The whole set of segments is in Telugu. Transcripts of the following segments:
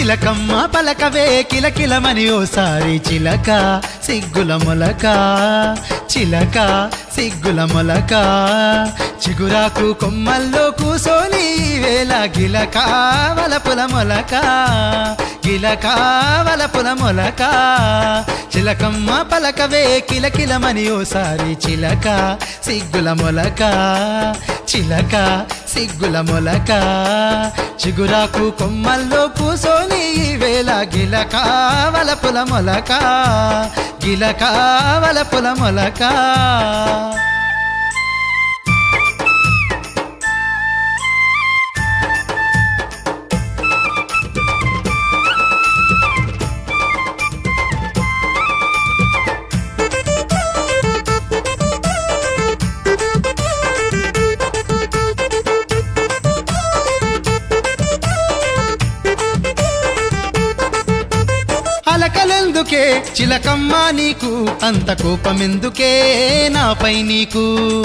చిలకమ్మ పలకవే కిలకిలమని ఓసారి చిలక సిగ్గుల మొలక చిలక సిగ్గుల మొలక చిగురాకు కొమ్మల్లో కూసోని ఈ వేళ గిలక వలపుల మొలక గిలక వలపుల మొలక చిలకమ్మ పలకవే కిలకిలమని ఓసారి చిలక సిగ్గుల మొలక చిలక సిగ్గుల మొలక చిగురాకు కొమ్మల్లో కూసోని ఈ వేళ గిలక వలపుల మొలక గిలక వలపుల మొలక అలకలెందుకే చిలకమ్మ నీకు అంత కోపమెందుకే నాపై నీకు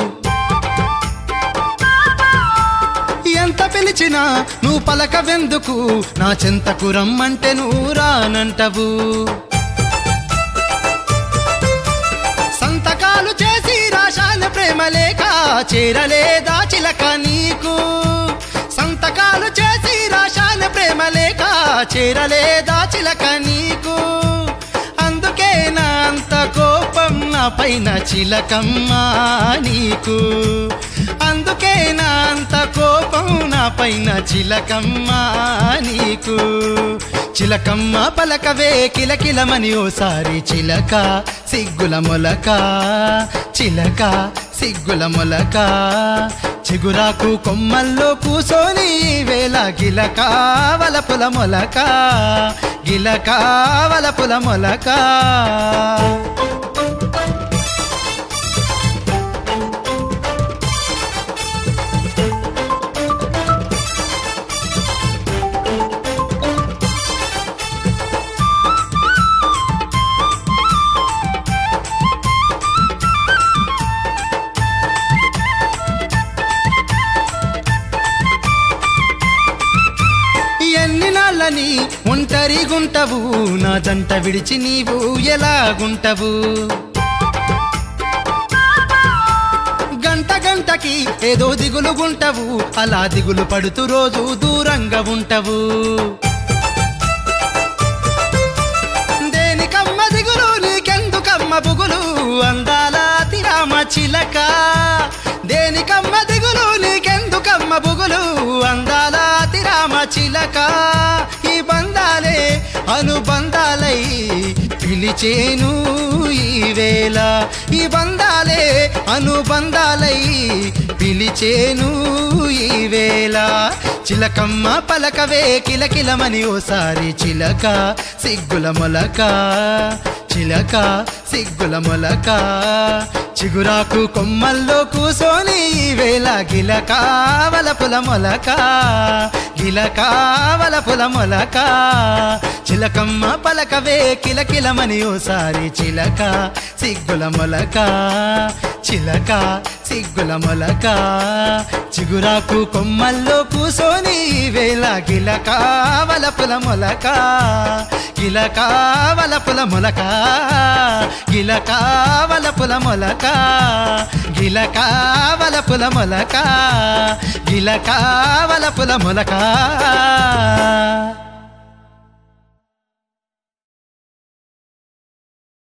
ఎంత పిలిచినా నువ్వు పలకవెందుకు నా చెంతకు రమ్మంటే నువ్వు రానంటవు సంతకాలు చేసి రాశాల ప్రేమ లేక చేరలేదా చిలక నీకు సంతకాలు చేసి రాశాల ప్రేమ లేక చేరలేదా చిలక నీకు అందుకే నా అంత కోపం నా పైన చిలకమ్మ నీకు అందుకే నా అంత కోపం నా పైన చిలకమ్మ నీకు చిలకమ్మ పలకవే కిలకిలమని ఓసారి చిలక సిగ్గుల మొలక చిలక సిగ్గుల మొలక చిగురాకు కొమ్మల్లో కూసోని ఈ వేళ గిలక వలపుల మొలక గిలక వలపుల మొలక ఎన్ని నాళ్ళని ఒంటరిగుంటవు నా జంట విడిచి నీవు ఎలాగుంటవు గంట గంటకి ఏదో దిగులుగుంటవు అలా దిగులు పడుతూ రోజు దూరంగా ఉంటవు దేనికమ్మ దిగులు నీకెందుకమ్మ బుగులు అందాల తిరామ చిలక దేనికమ్మ దిగులు నీకెందుకమ్మ బుగులు అందాల తిరామ చిలక ఈ బంధాలే అనుబంధాలై పిలిచేను ఈ వేళ ఈ బంధాలే అనుబంధాలై పిలిచేను ఈ వేళ చిలకమ్మ పలకవే కిలకిలమని ఓసారి చిలక సిగ్గుల మొలక చిలక సిగ్గుల మొలక చిగురాకు కొమ్మల్లో కూసోని ఈ వేళ గిలక వలపుల మొలక గిలక వలపుల మొలక చిలకమ్మ పలకవే కిలకిలమని ఓసారి చిలక సిగ్గుల మొలక చిలక సిగ్గుల మొలక చిగురాకు కొమ్మల్లో కూసోని ఈ వేళ గిలక వలపుల మొలక గిలక వలపుల మొలక గిలక వలపుల మొలక గిలక వలపుల మొలక గిలక వలపుల మొలక